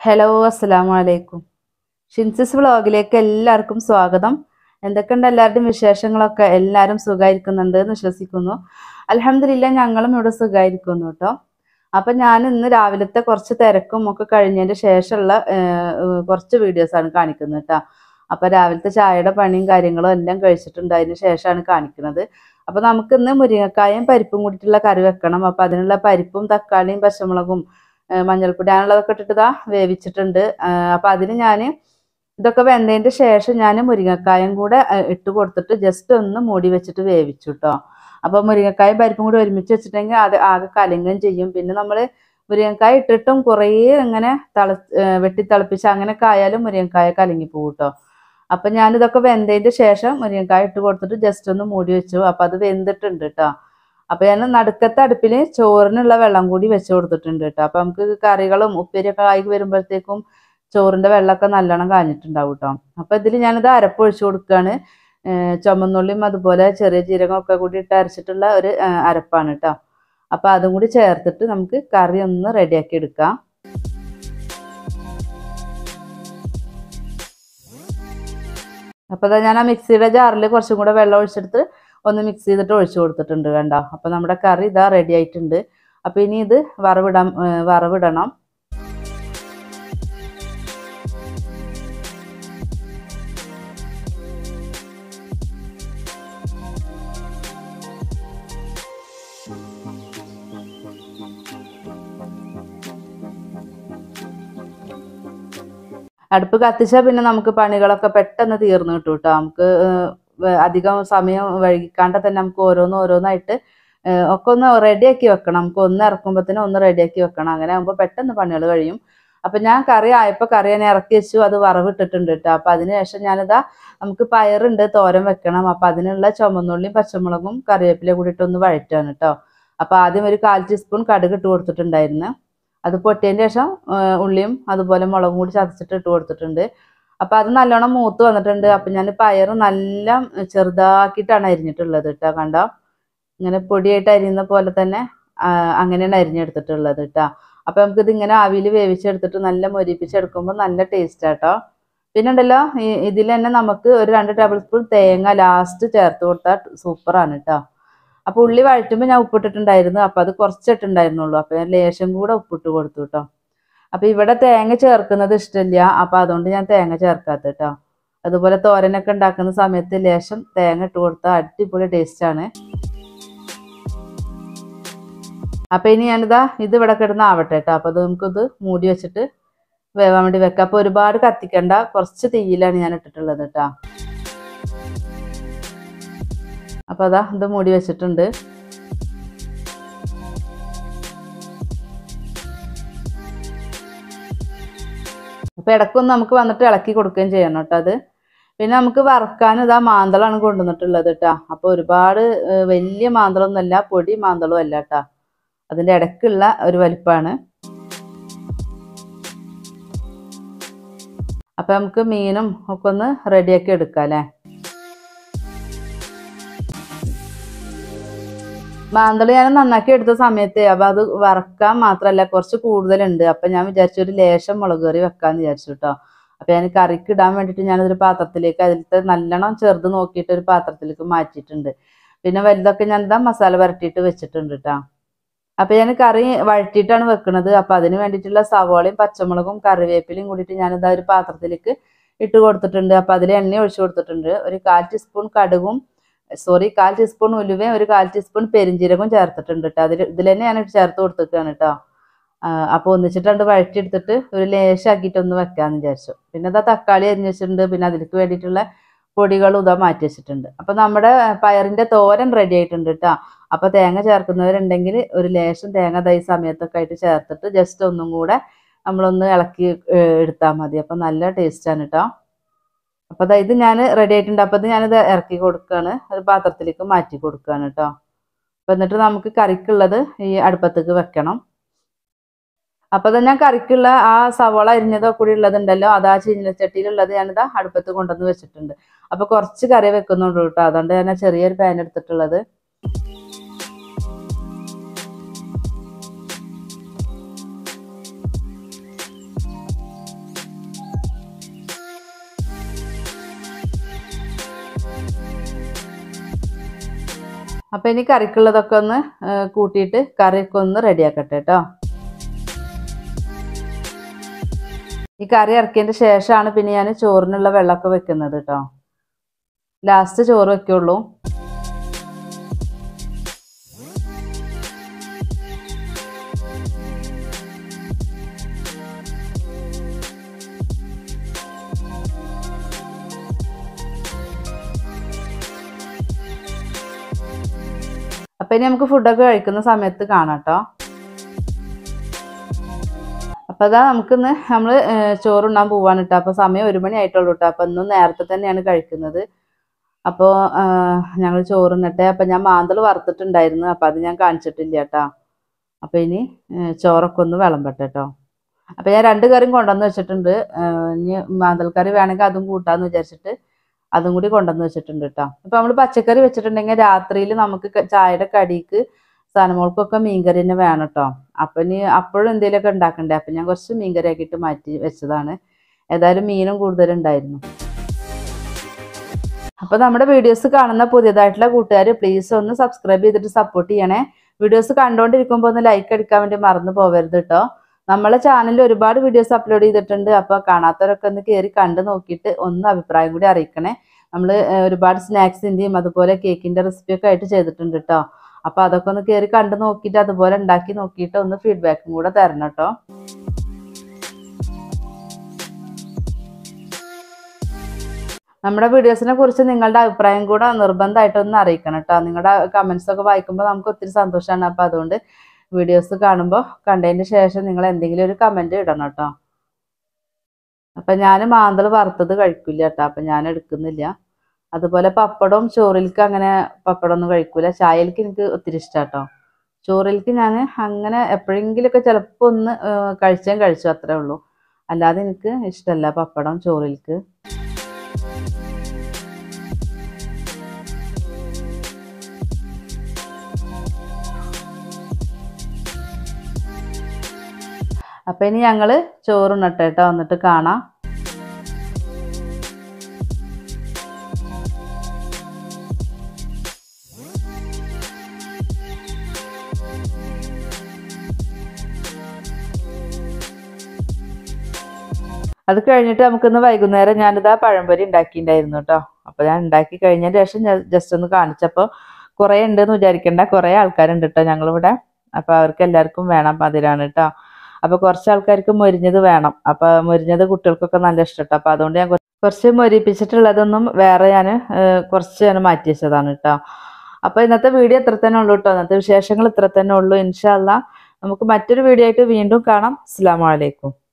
hello അസ്സലാമു അലൈക്കും ഷിൻസിസ് വ്ളോഗിലേക്ക് എല്ലാവർക്കും സ്വാഗതം എന്തൊക്കെയുണ്ട് എല്ലാവരുടെയും വിശേഷങ്ങളൊക്കെ എല്ലാവരും സുഖമായിരിക്കുന്നുണ്ട് എന്ന് വിശ്വസിക്കുന്നു അലഹമില്ല ഞങ്ങളും ഇവിടെ സുഖമായിരിക്കുന്നു കേട്ടോ അപ്പം ഞാൻ ഇന്ന് രാവിലത്തെ കുറച്ച് തിരക്കും ഒക്കെ കഴിഞ്ഞതിന് ശേഷമുള്ള ഏഹ്, ഏഹ്, കുറച്ച് വീഡിയോസാണ് കാണിക്കുന്നത് കേട്ടോ അപ്പം രാവിലത്തെ ചായയുടെ പണിയും കാര്യങ്ങളും എല്ലാം കഴിച്ചിട്ടുണ്ട് അതിന് ശേഷമാണ് കാണിക്കുന്നത് അപ്പം നമുക്ക് ഇന്ന് മുരിങ്ങക്കായും പരിപ്പും കൂടിയിട്ടുള്ള കറി വെക്കണം അപ്പം അതിനുള്ള പരിപ്പും തക്കാളിയും പച്ചമുളകും ഏഹ് മഞ്ഞൾപ്പൊടി അങ്ങനെയുള്ളതൊക്കെ ഇട്ടിട്ട് ഇതാ വേവിച്ചിട്ടുണ്ട് ഏഹ് അപ്പൊ അതിന് ഞാൻ ഇതൊക്കെ വെന്തതിന്റെ ശേഷം ഞാൻ മുരിങ്ങക്കായും കൂടെ ഏഹ് ഇട്ട് കൊടുത്തിട്ട് ജസ്റ്റ് ഒന്ന് മൂടി വെച്ചിട്ട് വേവിച്ചു കേട്ടോ അപ്പൊ മുരിങ്ങക്കായും പരിപ്പും കൂടി ഒരുമിച്ച് വെച്ചിട്ടുണ്ടെങ്കിൽ അത് ആകെ കലങ്ങുകയും ചെയ്യും പിന്നെ നമ്മൾ മുരിങ്ങക്കായ ഇട്ടിട്ടും കുറേ ഇങ്ങനെ തള ഏഹ് വെട്ടി തിളപ്പിച്ച് അങ്ങനെയൊക്കെ ആയാലും മുരിങ്ങക്കായ കലങ്ങി പോകും കേട്ടോ അപ്പൊ ഞാനിതൊക്കെ വെന്തതിന്റെ ശേഷം മുരിങ്ങക്കായ ഇട്ട് കൊടുത്തിട്ട് ജസ്റ്റ് ഒന്ന് മൂടി വെച്ചു അപ്പൊ അത് വെന്തിട്ടുണ്ട് കേട്ടോ അപ്പൊ ഞാൻ നടുക്കത്തെ അടുപ്പിൽ ചോറിനുള്ള വെള്ളം കൂടി വെച്ച് കൊടുത്തിട്ടുണ്ട് കേട്ടോ അപ്പൊ നമുക്ക് കറികളും ഉപ്പേരിയൊക്കെ ആയി വരുമ്പോഴത്തേക്കും ചോറിന്റെ വെള്ളമൊക്കെ നല്ലോണം കാഞ്ഞിട്ടുണ്ടാവും കേട്ടോ അപ്പൊ ഇതിൽ ഞാനിത് അരപ്പ് ഒഴിച്ചു കൊടുക്കുകയാണ് ഏഹ് ചുമന്നുള്ളിയും അതുപോലെ ചെറിയ ജീരകം ഒക്കെ കൂടി ഇട്ട് അരച്ചിട്ടുള്ള ഒരു ഏഹ് അരപ്പാണ് കേട്ടോ അപ്പൊ അതും കൂടി ചേർത്തിട്ട് നമുക്ക് കറി ഒന്ന് റെഡിയാക്കി എടുക്കാം അപ്പൊ ദാ ഞാൻ ആ മിക്സിയുടെ ജാറിൽ കുറച്ചും കൂടെ വെള്ളം ഒഴിച്ചെടുത്ത് ഒന്ന് മിക്സ് ചെയ്തിട്ട് ഒഴിച്ചു കൊടുത്തിട്ടുണ്ട് കണ്ടോ അപ്പൊ നമ്മുടെ കറി ഇതാ റെഡി ആയിട്ടുണ്ട് അപ്പൊ ഇനി ഇത് വറവിടാം ഏഹ് വറവിടണം അടുപ്പ് കത്തിച്ചാൽ പിന്നെ നമുക്ക് പണികളൊക്കെ പെട്ടെന്ന് തീർന്നു കിട്ടും കേട്ടോ നമുക്ക് ഏഹ് വ- അധികം സമയം വൈകിക്കാണ്ട് തന്നെ നമുക്ക് ഓരോന്ന് ഓരോന്നായിട്ട് ഏഹ് ഒക്കെ ഒന്ന് റെഡിയാക്കി വെക്കണം നമുക്ക് ഒന്ന് ഇറക്കുമ്പോഴത്തേനും ഒന്ന് റെഡിയാക്കി വെക്കണം അങ്ങനെ ആകുമ്പോൾ പെട്ടെന്ന് പണികൾ കഴിയും അപ്പൊ ഞാൻ കറി ആയപ്പോൾ കറി ഞാൻ ഇറക്കി വെച്ചു അത് വറവിട്ടിട്ടുണ്ട് കേട്ടോ അപ്പൊ അതിനുശേഷം ഞാനിതാ നമുക്ക് പയറുണ്ട് തോരൻ വെക്കണം അപ്പൊ അതിനുള്ള ചുമന്നുള്ളിയും പച്ചമുളകും കറിവേപ്പില കൂടിയിട്ട് ഒന്ന് വഴറ്റാണ് കേട്ടോ അപ്പൊ ആദ്യം ഒരു കാൽ ടീസ്പൂൺ കടുക് ഇട്ട് കൊടുത്തിട്ടുണ്ടായിരുന്നു അത് പൊട്ടിയതിന് ശേഷം ഏഹ് ഉള്ളിയും അതുപോലെ മുളകും കൂടി ചതച്ചിട്ട് ഇട്ട് കൊടുത്തിട്ടുണ്ട് അപ്പൊ അത് നല്ലോണം മൂത്ത് വന്നിട്ടുണ്ട് അപ്പൊ ഞാൻ പയറ് നല്ല ചെറുതാക്കിയിട്ടാണ് അരിഞ്ഞിട്ടുള്ളത് കേട്ടോ കണ്ടോ ഇങ്ങനെ പൊടിയായിട്ട് അരിയുന്ന പോലെ തന്നെ ആ, അങ്ങനെയാണ് അരിഞ്ഞെടുത്തിട്ടുള്ളത് കേട്ടോ അപ്പൊ നമുക്ക് ഇത് ഇങ്ങനെ ആവിയിൽ വേവിച്ചെടുത്തിട്ട് നല്ല മൊരിപ്പിച്ചെടുക്കുമ്പോൾ നല്ല ടേസ്റ്റ് ആട്ടോ പിന്നെ ഉണ്ടല്ലോ ഈ- ഇതിൽ തന്നെ നമുക്ക് ഒരു രണ്ട് ടേബിൾ സ്പൂൺ തേങ്ങ ലാസ്റ്റ് ചേർത്ത് കൊടുത്താൽ സൂപ്പറാണ് കേട്ടോ അപ്പൊ ഉള്ളി വഴറ്റുമ്പോൾ ഞാൻ ഉപ്പിട്ടിട്ടുണ്ടായിരുന്നു അപ്പൊ അത് കുറച്ചിട്ടുണ്ടായിരുന്നുള്ളൂ അപ്പൊ ഞാൻ ലേശം കൂടെ ഉപ്പിട്ട് കൊടുത്തു കേട്ടോ അപ്പൊ ഇവിടെ തേങ്ങ ചേർക്കുന്നത് ഇഷ്ടമില്ല അപ്പൊ അതുകൊണ്ട് ഞാൻ തേങ്ങ ചേർക്കാത്ത കേട്ടോ അതുപോലെ തോരനൊക്കെ ഉണ്ടാക്കുന്ന സമയത്ത് ലേശം തേങ്ങ ഇട്ട് കൊടുത്താൽ അടിപൊളി ടേസ്റ്റ് ആണ് അപ്പൊ ഇനി ഞാനിതാ ഇത് ഇവിടെ കിടന്ന് ആവട്ടെ കേട്ടോ അപ്പൊ അത് നമുക്കിത് മൂടി വെച്ചിട്ട് വേവാൻ വേണ്ടി വെക്കാം അപ്പൊ ഒരുപാട് കത്തിക്കണ്ട കുറച്ച് തീയിലാണ് ഞാൻ ഇട്ടിട്ടുള്ളത് കേട്ടോ അപ്പൊ അതാ ഇത് മൂടി വെച്ചിട്ടുണ്ട് അപ്പൊ ഇടയ്ക്കൊന്ന് നമുക്ക് വന്നിട്ട് ഇളക്കി കൊടുക്കുകയും ചെയ്യണം കേട്ടോ അത് പിന്നെ നമുക്ക് വറക്കാൻ ഇതാ മാന്തളാണ് കൊണ്ടുവന്നിട്ടുള്ളത് കേട്ടോ അപ്പൊ ഒരുപാട് ഏഹ്, വലിയ മാന്തളൊന്നുമല്ല പൊടി മാന്തളും അല്ല കേട്ടോ അതിന്റെ ഇടയ്ക്കുള്ള ഒരു വലിപ്പാണ് അപ്പൊ നമുക്ക് മീനും ഒക്കെ ഒന്ന് റെഡിയാക്കി എടുക്കാം അല്ലേ മാന്തള് ഞാൻ നന്നാക്കി എടുത്ത സമയത്ത് അപ്പൊ അത് വറക്കാൻ മാത്രല്ല കുറച്ച് കൂടുതലുണ്ട് അപ്പൊ ഞാൻ വിചാരിച്ചു ഒരു ലേശം മുളക് കറി വെക്കാന്ന് വിചാരിച്ചു കേട്ടോ അപ്പൊ ഞാൻ കറിക്ക് ഇടാൻ വേണ്ടിയിട്ട് ഞാനൊരു പാത്രത്തിലേക്ക് അതിലത്തെ നല്ലോണം ചെറുത് നോക്കിയിട്ട് ഒരു പാത്രത്തിലേക്ക് മാറ്റിയിട്ടുണ്ട് പിന്നെ വലുതൊക്കെ ഞാൻ ഇതാ മസാല പുരട്ടിയിട്ട് വെച്ചിട്ടുണ്ട് കേട്ടോ അപ്പൊ ഞാൻ കറി വഴറ്റിയിട്ടാണ് വെക്കുന്നത് അപ്പൊ അതിന് വേണ്ടിയിട്ടുള്ള സവോളയും പച്ചമുളകും കറിവേപ്പിലയും കൂടിയിട്ട് ഞാനിതാ ഒരു പാത്രത്തിലേക്ക് ഇട്ട് കൊടുത്തിട്ടുണ്ട് അപ്പൊ അതിൽ എണ്ണ ഒഴിച്ചു കൊടുത്തിട്ടുണ്ട് ഒരു കാൽ ടീസ്പൂൺ കടുകും സോറി കാൽ ടീസ്പൂൺ ഉലുവയും ഒരു കാൽ ടീസ്പൂൺ പെരിഞ്ജീരകവും ചേർത്തിട്ടുണ്ട് കേട്ടോ അതിൽ ഇതിൽ തന്നെ ഞാൻ ചേർത്ത് കൊടുത്തിട്ടാണ് കേട്ടോ അപ്പോൾ ഒന്നിച്ചിട്ടുണ്ട് വഴറ്റിയെടുത്തിട്ട് ഒരു ലേശാക്കിയിട്ട് ഒന്ന് വെക്കാന്ന് വിചാരിച്ചു പിന്നെ ഇതാ തക്കാളി അരിഞ്ഞ് വെച്ചിട്ടുണ്ട് പിന്നെ അതിലേക്ക് വേണ്ടിയിട്ടുള്ള പൊടികളും ഇതാ മാറ്റി വെച്ചിട്ടുണ്ട് അപ്പൊ നമ്മുടെ പയറിന്റെ തോരൻ റെഡി ആയിട്ടുണ്ട് കേട്ടോ അപ്പൊ തേങ്ങ ചേർക്കുന്നവരുണ്ടെങ്കിൽ ഒരു ലേശം തേങ്ങ ദൈ സമയത്തൊക്കെ ആയിട്ട് ചേർത്തിട്ട് ജസ്റ്റ് ഒന്നും കൂടെ നമ്മളൊന്ന് ഇളക്കി എടുത്താൽ മതി അപ്പൊ നല്ല ടേസ്റ്റാണ് കേട്ടോ അപ്പൊ ദാ ഇത് ഞാൻ റെഡി ആയിട്ടുണ്ട് അപ്പൊ ഇത് ഞാനിത് ഇറക്കി കൊടുക്കുകയാണ് ഒരു പാത്രത്തിലേക്ക് മാറ്റി കൊടുക്കുകയാണ് കേട്ടോ അപ്പൊ എന്നിട്ട് നമുക്ക് കറിക്കുള്ളത് ഈ അടുപ്പത്തേക്ക് വെക്കണം അപ്പൊ അത് ഞാൻ കറിക്കുള്ള ആ സവോള അരിഞ്ഞതോ കൂടി ഉള്ളതുണ്ടല്ലോ അത് ആ ചീനച്ചട്ടിയിലുള്ളത് ഞാനിതാ അടുപ്പത്ത് കൊണ്ടുവന്ന് വെച്ചിട്ടുണ്ട് അപ്പൊ കുറച്ച് കറി വെക്കുന്നുള്ളൂ കേട്ടോ അതുകൊണ്ട് ഞാൻ ആ ചെറിയൊരു പാൻ എടുത്തിട്ടുള്ളത് അപ്പൊ ഇനി കറിക്കുള്ളതൊക്കെ ഒന്ന് ആ, കൂട്ടിയിട്ട് കറിയൊക്കെ ഒന്ന് റെഡിയാക്കട്ടെ കേട്ടോ ഈ കറി ഇറക്കിയതിന്റെ ശേഷമാണ് പിന്നെ ഞാൻ ചോറിനുള്ള വെള്ളമൊക്കെ വെക്കുന്നത് കേട്ടോ ലാസ്റ്റ് ചോറ് വെക്കുള്ളൂ അപ്പൊ ഇനി നമുക്ക് ഫുഡൊക്കെ കഴിക്കുന്ന സമയത്ത് കാണാം കേട്ടോ അപ്പൊ അതാ നമുക്കിന്ന് നമ്മള് ഏഹ് ചോറുണ്ണാൻ പോവാണ് കേട്ടോ അപ്പൊ സമയം ഒരു മണി ആയിട്ടുള്ളൂ കേട്ടോ അപ്പൊ ഇന്നും നേരത്തെ തന്നെയാണ് കഴിക്കുന്നത് അപ്പോൾ ഞങ്ങൾ ചോറുണ്ണട്ടെ അപ്പൊ ഞാൻ മാന്തൾ വറുത്തിട്ടുണ്ടായിരുന്നു അപ്പൊ അത് ഞാൻ കാണിച്ചിട്ടില്ല കേട്ടോ അപ്പൊ ഇനി ഏഹ് ചോറൊക്കെ ഒന്ന് വിളമ്പട്ടെ കേട്ടോ അപ്പൊ ഞാൻ രണ്ട് കറിയും കൊണ്ടുവന്ന് വെച്ചിട്ടുണ്ട് ഏഹ് ഇനി മാന്തൾ കറി വേണമെങ്കിൽ അതും കൂട്ടാന്ന് വിചാരിച്ചിട്ട് അതും കൂടി കൊണ്ടുവന്ന് വെച്ചിട്ടുണ്ട് കേട്ടോ ഇപ്പൊ നമ്മൾ പച്ചക്കറി വെച്ചിട്ടുണ്ടെങ്കിൽ രാത്രിയിൽ നമുക്ക് ക- ചായയുടെ കടിക്ക് സാധനങ്ങൾക്കൊക്കെ മീൻകറി തന്നെ വേണം കേട്ടോ അപ്പൊ ഇനി അപ്പോഴും എന്തെങ്കിലുമൊക്കെ ഉണ്ടാക്കണ്ടേ അപ്പൊ ഞാൻ കുറച്ച് മീൻകറി ആക്കിയിട്ട് മാറ്റി വെച്ചതാണ് ഏതായാലും മീനും കൂടുതലുണ്ടായിരുന്നു അപ്പൊ നമ്മുടെ വീഡിയോസ് കാണുന്ന പുതിയതായിട്ടുള്ള കൂട്ടുകാർ പ്ലീസ് ഒന്ന് സബ്സ്ക്രൈബ് ചെയ്തിട്ട് സപ്പോർട്ട് ചെയ്യണേ വീഡിയോസ് കണ്ടുകൊണ്ടിരിക്കുമ്പോൾ ഒന്ന് ലൈക്ക് അടിക്കാൻ വേണ്ടി മറന്നു പോകരുത് കേട്ടോ നമ്മളെ ചാനലിൽ ഒരുപാട് വീഡിയോസ് അപ്ലോഡ് ചെയ്തിട്ടുണ്ട് അപ്പോൾ കാണാത്തവരൊക്കെ ഒന്ന് കയറി കണ്ടു നോക്കിയിട്ട് ഒന്ന് അഭിപ്രായം കൂടി അറിയിക്കണേ നമ്മൾ ഒരുപാട് സ്നാക്സിൻ്റെയും അതുപോലെ കേക്കിൻ്റെ റെസിപ്പിയൊക്കെ ആയിട്ട് ചെയ്തിട്ടുണ്ട് കേട്ടോ അപ്പോൾ അതൊക്കെ ഒന്ന് കയറി കണ്ടു നോക്കിയിട്ട് അതുപോലെ ഉണ്ടാക്കി നോക്കിയിട്ട് ഒന്ന് ഫീഡ്ബാക്കും കൂടെ തരണം കേട്ടോ നമ്മുടെ വീഡിയോസിനെ കുറിച്ച് നിങ്ങളുടെ അഭിപ്രായം കൂടെ നിർബന്ധമായിട്ട് ഒന്ന് അറിയിക്കണം കേട്ടോ നിങ്ങളുടെ കമൻസ് ഒക്കെ വായിക്കുമ്പോൾ നമുക്ക് ഒത്തിരി സന്തോഷമാണ് അപ്പോൾ അതുകൊണ്ട് വീഡിയോസ് കാണുമ്പോൾ കണ്ടതിന് ശേഷം നിങ്ങൾ എന്തെങ്കിലും ഒരു കമൻറ്റ് ഇടണം കേട്ടോ അപ്പം ഞാൻ മാന്തൾ വറുത്തത് കഴിക്കില്ല കേട്ടോ അപ്പം ഞാൻ എടുക്കുന്നില്ല അതുപോലെ പപ്പടവും ചോറിലേക്ക് അങ്ങനെ പപ്പടം ഒന്നും കഴിക്കൂല ചായയിലേക്ക് എനിക്ക് ഒത്തിരി ഇഷ്ടം കേട്ടോ ചോറിലേക്ക് ഞാൻ അങ്ങനെ എപ്പോഴെങ്കിലുമൊക്കെ ചിലപ്പോൾ ഒന്ന് ഏഹ്, കഴിച്ചാൽ കഴിച്ചു അത്രേ ഉള്ളൂ അല്ലാതെ എനിക്ക് ഇഷ്ടമല്ല പപ്പടം ചോറിലേക്ക് അപ്പൊ ഇനി ഞങ്ങള് ചോറുണ്ണട്ടെ കേട്ടോ എന്നിട്ട് കാണാം അത് കഴിഞ്ഞിട്ട് നമുക്കിന്ന് വൈകുന്നേരം ഞാനിതാ പഴംപൊരി ഉണ്ടാക്കിയിട്ടുണ്ടായിരുന്നു കേട്ടോ അപ്പൊ ഞാൻ ഉണ്ടാക്കി കഴിഞ്ഞതിന് ശേഷം ഞാൻ ജസ്റ്റ് ഒന്ന് കാണിച്ചപ്പോൾ കുറേ ഉണ്ടെന്ന് വിചാരിക്കണ്ട കുറേ ആൾക്കാരുണ്ട് കേട്ടോ ഞങ്ങളിവിടെ അപ്പൊ അവർക്ക് എല്ലാവർക്കും വേണം അതിലാണ് കേട്ടോ അപ്പൊ കുറച്ച് ആൾക്കാർക്ക് മൊരിഞ്ഞത് വേണം അപ്പൊ മൊരിഞ്ഞത് കുട്ടികൾക്കൊക്കെ നല്ല ഇഷ്ടട്ടോ അപ്പൊ അതുകൊണ്ട് ഞാൻ കുറ- കുറച്ച് മൊരിപ്പിച്ചിട്ടുള്ളതൊന്നും വേറെ ഞാൻ കുറച്ച് ഞാൻ മാറ്റി വെച്ചതാണ് കേട്ടോ അപ്പൊ ഇന്നത്തെ വീഡിയോ ഇത്ര തന്നെ ഉള്ളൂ കേട്ടോ ഇന്നത്തെ വിശേഷങ്ങൾ ഇത്ര തന്നെ ഉള്ളൂ ഇൻഷാല്ല നമുക്ക് മറ്റൊരു വീഡിയോ ആയിട്ട് വീണ്ടും കാണാം അസ്സാം വലൈക്കും